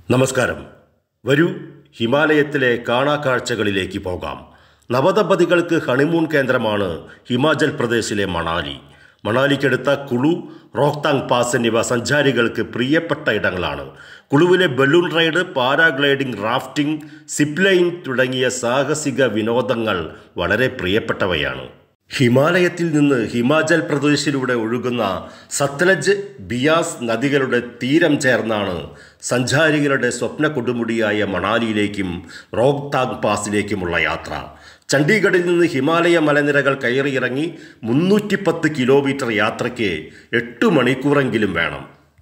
നമസ്കാരം വരൂ ഹിമാലയത്തിലെ കാണാക്കാഴ്ചകളിലേക്ക് പോകാം നവദമ്പതികൾക്ക് ഹണിമൂൺ കേന്ദ്രമാണ് ഹിമാചൽ പ്രദേശിലെ മണാലി മണാലിക്കടുത്ത കുളു റോഹ്താങ് പാസ് എന്നിവ സഞ്ചാരികൾക്ക് പ്രിയപ്പെട്ട ഇടങ്ങളാണ് കുളുവിലെ balloon ride paragliding rafting zipline തുടങ്ങിയ സാഹസിക വിനോദങ്ങൾ വളരെ പ്രിയപ്പെട്ടവയാണ് ഹിമാലയത്തിൽ നിന്ന് ഹിമാചൽ പ്രദേശിലൂടെ ഒഴുകുന്ന സത്ലജ് ബിയാസ് നദികളുടെ തീരം ചേർന്നാണ് സഞ്ചാരികളുടെ സ്വപ്ന കൊടുമുടിയായ മണാലിയിലേക്കും റോഹ്താങ് പാസിലേക്കുമുള്ള യാത്ര ചണ്ഡീഗഡിൽ നിന്ന് ഹിമാലയ മലനിരകൾ കയറിയിറങ്ങി മുന്നൂറ്റിപ്പത്ത് കിലോമീറ്റർ യാത്രയ്ക്ക് എട്ട് മണിക്കൂറെങ്കിലും വേണം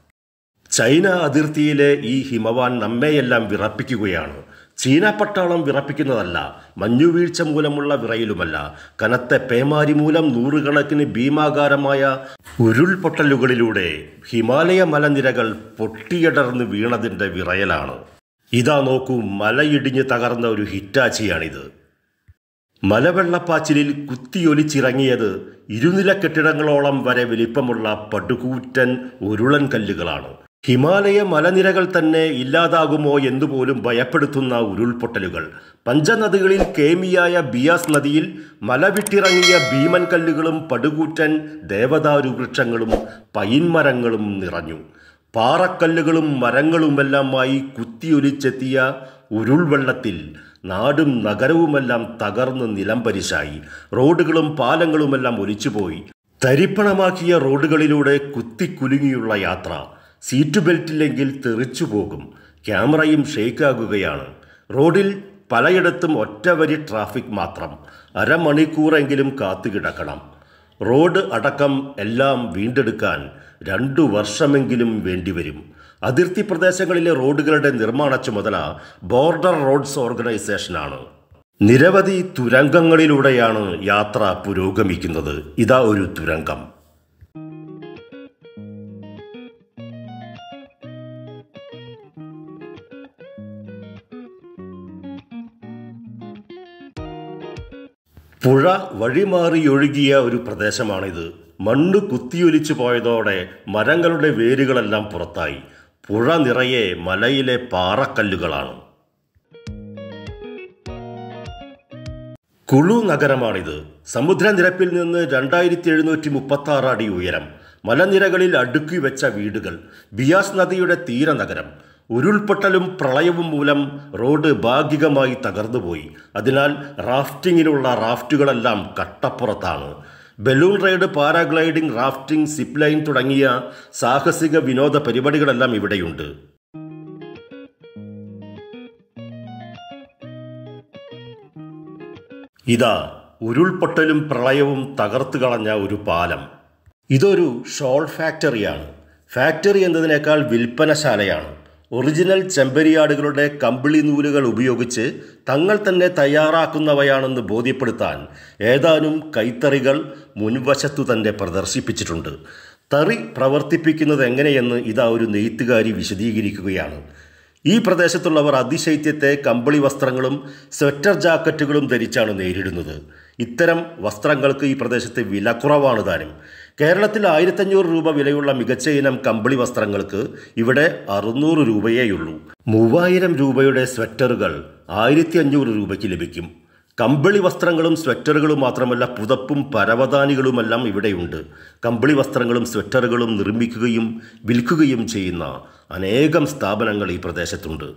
ചൈന അതിർത്തിയിലെ ഈ ഹിമവാൻ നമ്മെയെല്ലാം വിറപ്പിക്കുകയാണ് ചീന പട്ടാളം വിറപ്പിക്കുന്നതല്ല മഞ്ഞുവീഴ്ച മൂലമുള്ള വിറയിലുമല്ല കനത്ത പേമാരി മൂലം നൂറുകണക്കിന് ഭീമാകാരമായ ഉരുൾപൊട്ടലുകളിലൂടെ ഹിമാലയ മലനിരകൾ പൊട്ടിയടർന്ന് വീണതിൻ്റെ വിറയലാണ് ഇതാ നോക്കൂ മലയിടിഞ്ഞ് തകർന്ന ഒരു ഹിറ്റാച്ചിയാണിത് മലവെള്ളപ്പാച്ചിലിൽ കുത്തിയൊലിച്ചിറങ്ങിയത് ഇരുനില കെട്ടിടങ്ങളോളം വരെ വലിപ്പമുള്ള പടുകൂറ്റൻ ഉരുളൻ കല്ലുകളാണ് ഹിമാലയ മലനിരകൾ തന്നെ ഇല്ലാതാകുമോ എന്നുപോലും ഭയപ്പെടുത്തുന്ന ഉരുൾപൊട്ടലുകൾ പഞ്ചനദികളിൽ കേമിയായ ബിയാസ് നദിയിൽ മലവിട്ടിറങ്ങിയ ഭീമൻ കല്ലുകളും പടുകൂറ്റൻ ദേവദാരു വൃക്ഷങ്ങളും പൈൻമരങ്ങളും നിറഞ്ഞു പാറക്കല്ലുകളും മരങ്ങളുമെല്ലാമായി കുത്തിയൊലിച്ചെത്തിയ ഉരുൾവെള്ളത്തിൽ നാടും നഗരവുമെല്ലാം തകർന്ന് നിലംപരിശായി റോഡുകളും പാലങ്ങളുമെല്ലാം ഒലിച്ചുപോയി തരിപ്പണമാക്കിയ റോഡുകളിലൂടെ കുത്തിക്കുലുങ്ങിയുള്ള യാത്ര സീറ്റ് ബെൽറ്റില്ലെങ്കിൽ തെറിച്ചു പോകും ക്യാമറയും ഷെയ്ക്കാകുകയാണ് റോഡിൽ പലയിടത്തും ഒറ്റവരി ട്രാഫിക് മാത്രം അരമണിക്കൂറെങ്കിലും കാത്തുകിടക്കണം റോഡ് അടക്കം എല്ലാം വീണ്ടെടുക്കാൻ രണ്ടു വർഷമെങ്കിലും വേണ്ടിവരും അതിർത്തി പ്രദേശങ്ങളിലെ റോഡുകളുടെ നിർമ്മാണ ചുമതല ബോർഡർ റോഡ്സ് ഓർഗനൈസേഷനാണ് നിരവധി തുരങ്കങ്ങളിലൂടെയാണ് യാത്ര പുരോഗമിക്കുന്നത് ഇതാ ഒരു തുരങ്കം പുഴ വഴിമാറിയൊഴുകിയ ഒരു പ്രദേശമാണിത് മണ്ണ് കുത്തിയൊലിച്ചു പോയതോടെ മരങ്ങളുടെ വേരുകളെല്ലാം പുറത്തായി പുഴ നിറയെ മലയിലെ പാറക്കല്ലുകളാണ് കുളു നഗരമാണിത് സമുദ്രനിരപ്പിൽ നിന്ന് രണ്ടായിരത്തി എഴുന്നൂറ്റി മുപ്പത്തി ആറ് അടി ഉയരം മലനിരകളിൽ അടുക്കി വെച്ച വീടുകൾ ബിയാസ് നദിയുടെ തീരനഗരം ഉരുൾപൊട്ടലും പ്രളയവും മൂലം റോഡ് ഭാഗികമായി തകർന്നുപോയി അതിനാൽ റാഫ്റ്റിങ്ങിനുള്ള റാഫ്റ്റുകളെല്ലാം കട്ടപ്പുറത്താണ് balloon ride paragliding rafting zipline തുടങ്ങിയ സാഹസിക വിനോദ പരിപാടികളെല്ലാം ഇവിടെയുണ്ട് ഇതാ ഉരുൾപൊട്ടലും പ്രളയവും തകർത്തു കളഞ്ഞ ഒരു പാലം ഇതൊരു ഷോൾ ഫാക്ടറിയാണ് ഫാക്ടറി എന്നതിനേക്കാൾ വിൽപ്പനശാലയാണ് ഒറിജിനൽ ചെമ്പരിയാടുകളുടെ കമ്പിളി നൂലുകൾ ഉപയോഗിച്ച് തങ്ങൾ തന്നെ തയ്യാറാക്കുന്നവയാണെന്ന് ബോധ്യപ്പെടുത്താൻ ഏതാനും കൈത്തറികൾ മുൻവശത്തു തന്നെ പ്രദർശിപ്പിച്ചിട്ടുണ്ട് തറി പ്രവർത്തിപ്പിക്കുന്നത് എങ്ങനെയെന്ന് ഇതാ ഒരു നെയ്ത്തുകാരി വിശദീകരിക്കുകയാണ് ഈ പ്രദേശത്തുള്ളവർ അതിശൈത്യത്തെ കമ്പിളി വസ്ത്രങ്ങളും സ്വെറ്റർ ജാക്കറ്റുകളും ധരിച്ചാണ് നേരിടുന്നത് ഇത്തരം വസ്ത്രങ്ങൾക്ക് ഈ പ്രദേശത്ത് വില കുറവാണ് താനും കേരളത്തിൽ ആയിരത്തഞ്ഞൂറ് രൂപ വിലയുള്ള മികച്ച ഇനം കമ്പിളി വസ്ത്രങ്ങൾക്ക് ഇവിടെ അറുന്നൂറ് രൂപയേയുള്ളൂ മൂവായിരം രൂപയുടെ സ്വെറ്ററുകൾ ആയിരത്തി അഞ്ഞൂറ് രൂപയ്ക്ക് ലഭിക്കും കമ്പിളി വസ്ത്രങ്ങളും സ്വെറ്ററുകളും മാത്രമല്ല പുതപ്പും പരവതാനികളുമെല്ലാം ഇവിടെയുണ്ട് കമ്പിളി വസ്ത്രങ്ങളും സ്വെറ്ററുകളും നിർമ്മിക്കുകയും വിൽക്കുകയും ചെയ്യുന്ന അനേകം സ്ഥാപനങ്ങൾ ഈ പ്രദേശത്തുണ്ട്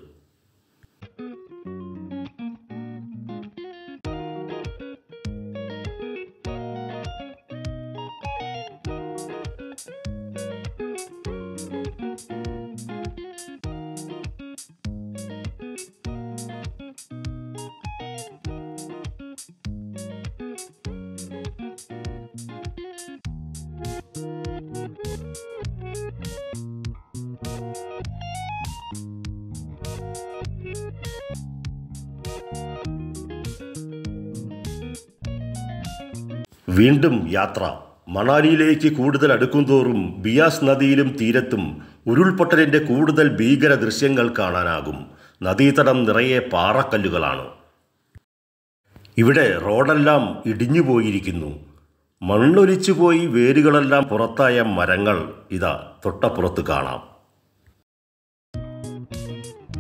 വീണ്ടും യാത്ര മണാലിയിലേക്ക് കൂടുതൽ അടുക്കുംതോറും ബിയാസ് നദിയിലും തീരത്തും ഉരുൾപൊട്ടലിൻ്റെ കൂടുതൽ ഭീകര ദൃശ്യങ്ങൾ കാണാനാകും നദീതടം നിറയെ പാറക്കല്ലുകളാണ് ഇവിടെ റോഡെല്ലാം ഇടിഞ്ഞുപോയിരിക്കുന്നു മണ്ണൊലിച്ചുപോയി വേരുകളെല്ലാം പുറത്തായ മരങ്ങൾ ഇതാ തൊട്ടപ്പുറത്ത് കാണാം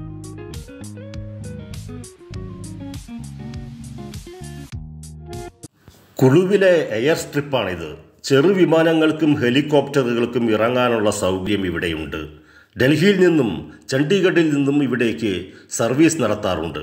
കുളുവിലെ എയർ സ്ട്രിപ്പാണിത് ചെറുവിമാനങ്ങൾക്കും ഹെലികോപ്റ്ററുകൾക്കും ഇറങ്ങാനുള്ള സൗകര്യം ഇവിടെയുണ്ട് ഡൽഹിയിൽ നിന്നും ചണ്ഡീഗഡിൽ നിന്നും ഇവിടേക്ക് സർവീസ് നടത്താറുണ്ട്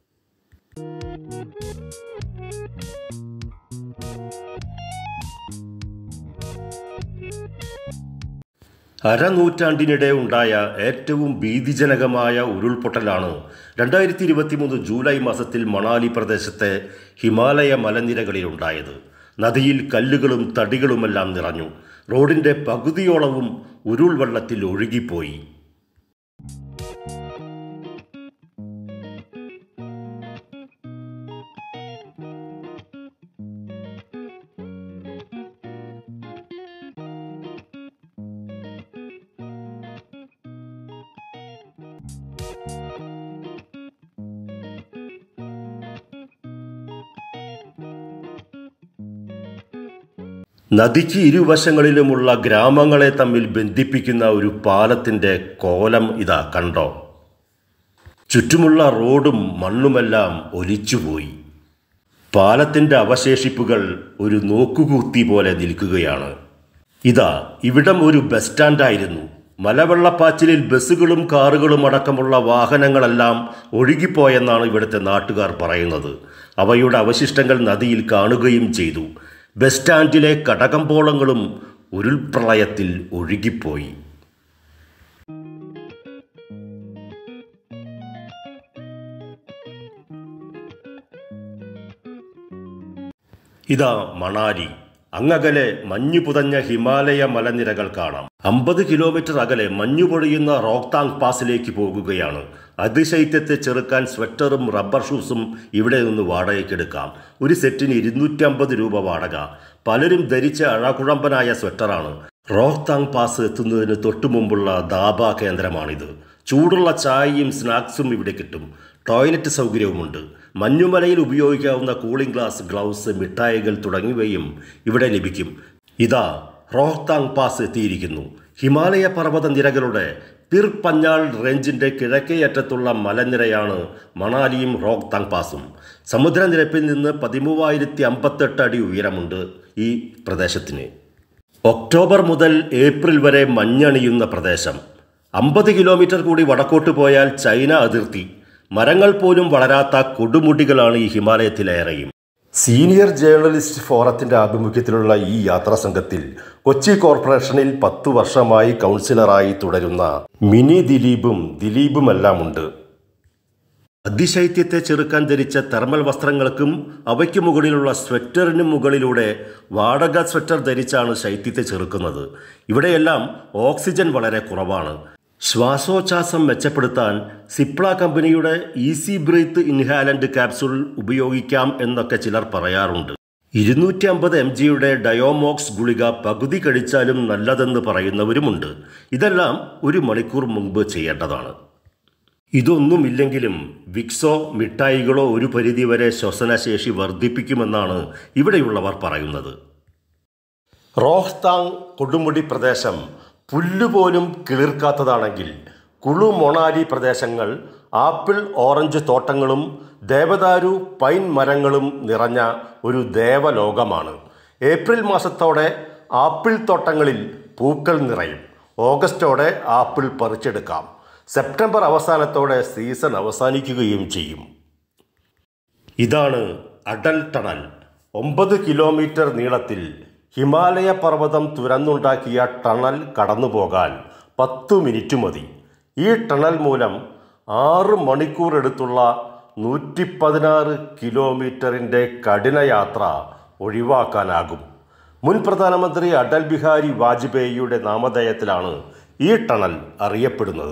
അരനൂറ്റാണ്ടിനിടെ ഉണ്ടായ ഏറ്റവും ഭീതിജനകമായ ഉരുൾപൊട്ടലാണ് രണ്ടായിരത്തി ഇരുപത്തിമൂന്ന് ജൂലൈ മാസത്തിൽ മണാലി പ്രദേശത്തെ ഹിമാലയ മലനിരകളിലുണ്ടായത് നദിയിൽ കല്ലുകളും തടികളുമെല്ലാം നിറഞ്ഞു റോഡിന്റെ പകുതിയോളവും ഉരുൾവെള്ളത്തിൽ ഒഴുകിപ്പോയി നദിക്ക് ഇരുവശങ്ങളിലുമുള്ള ഗ്രാമങ്ങളെ തമ്മിൽ ബന്ധിപ്പിക്കുന്ന ഒരു പാലത്തിന്റെ കോലം ഇതാ കണ്ടോ ചുറ്റുമുള്ള റോഡും മണ്ണുമെല്ലാം ഒലിച്ചുപോയി പാലത്തിന്റെ അവശേഷിപ്പുകൾ ഒരു നോക്കുകൂത്തി പോലെ നിൽക്കുകയാണ് ഇതാ ഇവിടം ഒരു ബസ് സ്റ്റാൻഡായിരുന്നു മലവെള്ളപ്പാച്ചിലിൽ ബസ്സുകളും കാറുകളും അടക്കമുള്ള വാഹനങ്ങളെല്ലാം ഒഴുകിപ്പോയെന്നാണ് ഇവിടുത്തെ നാട്ടുകാർ പറയുന്നത് അവയുടെ അവശിഷ്ടങ്ങൾ നദിയിൽ കാണുകയും ചെയ്തു ബസ് സ്റ്റാൻഡിലെ കടകമ്പോളങ്ങളും ഉരുൾപ്രളയത്തിൽ ഒഴുകിപ്പോയി ഇതാ മണാലി അങ്ങകലെ മഞ്ഞു പുതഞ്ഞ ഹിമാലയ മലനിരകൾ കാണാം അമ്പത് കിലോമീറ്റർ അകലെ മഞ്ഞു പൊഴിയുന്ന റോക്താങ് പാസിലേക്ക് പോകുകയാണ് അതിശൈത്യത്തെ ചെറുക്കാൻ സ്വെറ്ററും റബ്ബർ ഷൂസും ഇവിടെ നിന്ന് വാടകയ്ക്കെടുക്കാം ഒരു സെറ്റിന് ഇരുന്നൂറ്റമ്പത് രൂപ വാടക പലരും ധരിച്ച അഴകുഴമ്പനായ സ്വെറ്ററാണ് റോഹ്താങ് പാസ് എത്തുന്നതിന് തൊട്ടു മുമ്പുള്ള ദാബ കേന്ദ്രമാണിത് ചൂടുള്ള ചായയും സ്നാക്സും ഇവിടെ കിട്ടും ടോയ്ലറ്റ് സൗകര്യവുമുണ്ട് മഞ്ഞുമലയിൽ ഉപയോഗിക്കാവുന്ന കൂളിംഗ് ഗ്ലാസ് ഗ്ലൗസ് മിഠായികൾ തുടങ്ങിയവയും ഇവിടെ ലഭിക്കും ഇതാ റോഹ്താങ് പാസ് എത്തിയിരിക്കുന്നു ഹിമാലയ പർവ്വത നിരകളുടെ പിർ പഞ്ഞാൾ റേഞ്ചിന്റെ കിഴക്കേയറ്റത്തുള്ള മലനിരയാണ് മണാലിയും റോഹ്താങ് പാസും സമുദ്രനിരപ്പിൽ നിന്ന് പതിമൂവായിരത്തി അമ്പത്തെട്ട് അടി ഉയരമുണ്ട് ഈ പ്രദേശത്തിന് ഒക്ടോബർ മുതൽ ഏപ്രിൽ വരെ മഞ്ഞണിയുന്ന പ്രദേശം അമ്പത് കിലോമീറ്റർ കൂടി വടക്കോട്ട് പോയാൽ ചൈന അതിർത്തി മരങ്ങൾ പോലും വളരാത്ത കൊടുമുടികളാണ് ഈ ഹിമാലയത്തിലേറെയും സീനിയർ ജേർണലിസ്റ്റ് ഫോറത്തിന്റെ ആഭിമുഖ്യത്തിലുള്ള ഈ യാത്രാ സംഘത്തിൽ കൊച്ചി കോർപ്പറേഷനിൽ പത്തു വർഷമായി കൗൺസിലറായി തുടരുന്ന മിനി ദിലീപും ദിലീപുമെല്ലാം ഉണ്ട് അതിശൈത്യത്തെ ചെറുക്കാൻ ധരിച്ച തെർമൽ വസ്ത്രങ്ങൾക്കും അവയ്ക്ക് മുകളിലുള്ള സ്വെറ്ററിനും മുകളിലൂടെ വാടക സ്വെറ്റർ ധരിച്ചാണ് ശൈത്യത്തെ ചെറുക്കുന്നത് ഇവിടെയെല്ലാം ഓക്സിജൻ വളരെ കുറവാണ് ശ്വാസോച്ഛ്വാസം മെച്ചപ്പെടുത്താൻ സിപ്ല കമ്പനിയുടെ ഈസി ബ്രീത്ത് ഇൻഹാലന്റ് ക്യാപ്സൂൾ ഉപയോഗിക്കാം എന്നൊക്കെ ചിലർ പറയാറുണ്ട് ഇരുന്നൂറ്റി അമ്പത് എം ജിയുടെ ഡയോമോക്സ് ഗുളിക പകുതി കഴിച്ചാലും നല്ലതെന്ന് പറയുന്നവരുമുണ്ട് ഇതെല്ലാം ഒരു മണിക്കൂർ മുമ്പ് ചെയ്യേണ്ടതാണ് ഇതൊന്നുമില്ലെങ്കിലും വിക്സോ മിഠായികളോ ഒരു പരിധിവരെ ശ്വസനശേഷി വർദ്ധിപ്പിക്കുമെന്നാണ് ഇവിടെയുള്ളവർ പറയുന്നത് റോഹ്താങ് കൊടുമുടി പ്രദേശം പുല്ലുപോലും കിളിർക്കാത്തതാണെങ്കിൽ കുളു മൊണാലി പ്രദേശങ്ങൾ ആപ്പിൾ ഓറഞ്ച് തോട്ടങ്ങളും ദേവദാരു പൈൻ മരങ്ങളും നിറഞ്ഞ ഒരു ദേവലോകമാണ് ഏപ്രിൽ മാസത്തോടെ ആപ്പിൾ തോട്ടങ്ങളിൽ പൂക്കൾ നിറയും ഓഗസ്റ്റോടെ ആപ്പിൾ പറിച്ചെടുക്കാം സെപ്റ്റംബർ അവസാനത്തോടെ സീസൺ അവസാനിക്കുകയും ചെയ്യും ഇതാണ് അടൽ ടണൽ ഒമ്പത് കിലോമീറ്റർ നീളത്തിൽ ഹിമാലയ പർവ്വതം തുരന്നുണ്ടാക്കിയ ടണൽ കടന്നുപോകാൻ പത്തു മിനിറ്റ് മതി ഈ ടണൽ മൂലം ആറ് മണിക്കൂർ എടുത്തുള്ള നൂറ്റി പതിനാറ് കിലോമീറ്ററിൻ്റെ കഠിനയാത്ര ഒഴിവാക്കാനാകും മുൻ പ്രധാനമന്ത്രി അടൽ ബിഹാരി വാജ്പേയിയുടെ നാമധേയത്തിലാണ് ഈ ടണൽ അറിയപ്പെടുന്നത്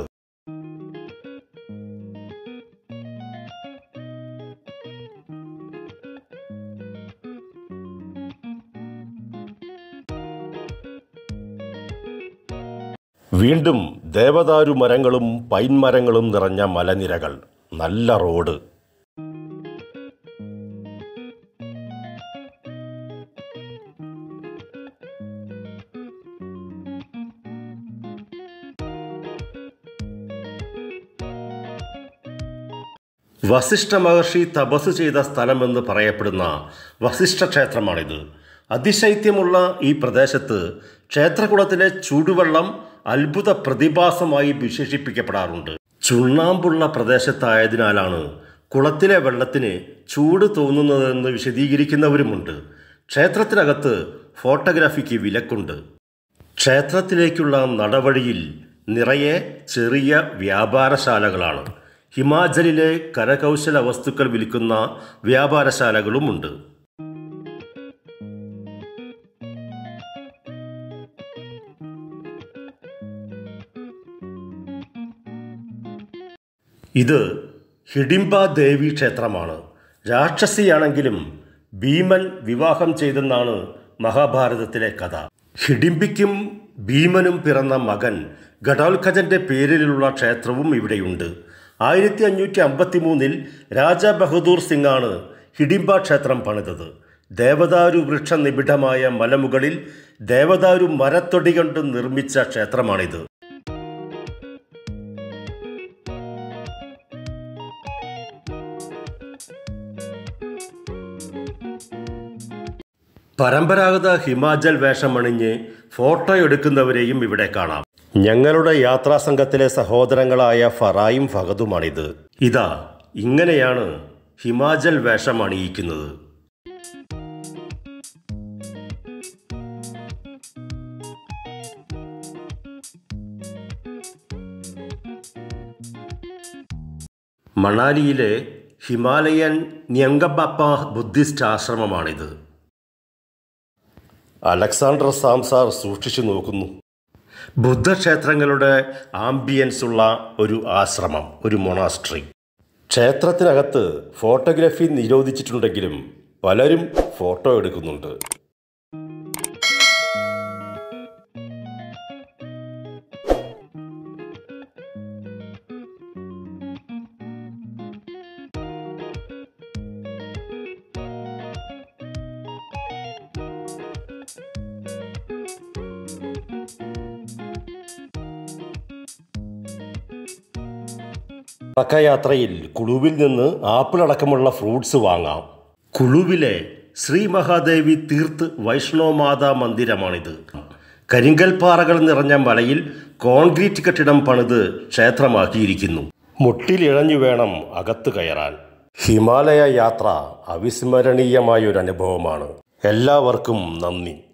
വീണ്ടും ദേവദാരു മരങ്ങളും പൈൻ മരങ്ങളും നിറഞ്ഞ മലനിരകൾ നല്ല റോഡ് വസിഷ്ഠ മഹർഷി തപസ് ചെയ്ത സ്ഥലമെന്ന് പറയപ്പെടുന്ന വസിഷ്ഠ ക്ഷേത്രമാണിത് അതിശൈത്യമുള്ള ഈ പ്രദേശത്ത് ക്ഷേത്രകുളത്തിലെ ചൂടുവെള്ളം അത്ഭുത പ്രതിഭാസമായി വിശേഷിപ്പിക്കപ്പെടാറുണ്ട് ചുണ്ണാമ്പുള്ള പ്രദേശത്തായതിനാലാണ് കുളത്തിലെ വെള്ളത്തിന് ചൂട് തോന്നുന്നതെന്ന് വിശദീകരിക്കുന്നവരുമുണ്ട് ക്ഷേത്രത്തിനകത്ത് ഫോട്ടോഗ്രാഫിക്ക് വിലക്കുണ്ട് ക്ഷേത്രത്തിലേക്കുള്ള നടവഴിയിൽ നിറയെ ചെറിയ വ്യാപാരശാലകളാണ് ഹിമാചലിലെ കരകൗശല വസ്തുക്കൾ വിൽക്കുന്ന വ്യാപാരശാലകളുമുണ്ട് ഇത് ഹിഡിംബ ദേവി ക്ഷേത്രമാണ് രാക്ഷസിയാണെങ്കിലും ഭീമൻ വിവാഹം ചെയ്തെന്നാണ് മഹാഭാരതത്തിലെ കഥ ഹിഡിംബിക്കും ഭീമനും പിറന്ന മകൻ ഘടോത്കജന്റെ പേരിലുള്ള ക്ഷേത്രവും ഇവിടെയുണ്ട് ആയിരത്തി അഞ്ഞൂറ്റി അമ്പത്തി മൂന്നിൽ രാജ ബഹദൂർ സിംഗാണ് ഹിഡിംബ ക്ഷേത്രം പണിതത് ദേവദാരു വൃക്ഷ നിബിഡമായ മലമുകളിൽ ദേവദാരു മരത്തൊടി കൊണ്ട് നിർമ്മിച്ച ക്ഷേത്രമാണിത് പരമ്പരാഗത ഹിമാചൽ വേഷമണിഞ്ഞ് ഫോട്ടോ എടുക്കുന്നവരെയും ഇവിടെ കാണാം ഞങ്ങളുടെ യാത്രാ സംഘത്തിലെ സഹോദരങ്ങളായ ഫറായും ഫഹദുമാണിത് ഇതാ ഇങ്ങനെയാണ് ഹിമാചൽ വേഷം അണിയിക്കുന്നത് മണാലിയിലെ ഹിമാലയൻ ന്യങ്കബപ്പ ബുദ്ധിസ്റ്റ് ആശ്രമമാണിത് അലക്സാണ്ടർ സാംസാർ സൂക്ഷിച്ചു നോക്കുന്നു ബുദ്ധക്ഷേത്രങ്ങളുടെ ആംബിയൻസ് ഉള്ള ഒരു ആശ്രമം ഒരു മൊണാസ്ട്രി ക്ഷേത്രത്തിനകത്ത് ഫോട്ടോഗ്രാഫി നിരോധിച്ചിട്ടുണ്ടെങ്കിലും പലരും ഫോട്ടോ എടുക്കുന്നുണ്ട് മടക്കയാത്രയിൽ കുളുവിൽ നിന്ന് ആപ്പിൾ അടക്കമുള്ള ഫ്രൂട്ട്സ് വാങ്ങാം കുളുവിലെ ശ്രീ മഹാദേവി തീർത്ത് വൈഷ്ണവമാതാ മന്ദിരമാണിത് കരിങ്കൽ പാറകൾ നിറഞ്ഞ മലയിൽ കോൺക്രീറ്റ് കെട്ടിടം പണിത് ക്ഷേത്രമാക്കിയിരിക്കുന്നു മുട്ടിലിഴഞ്ഞു വേണം അകത്ത് കയറാൻ ഹിമാലയ യാത്ര അവിസ്മരണീയമായൊരു അനുഭവമാണ് എല്ലാവർക്കും നന്ദി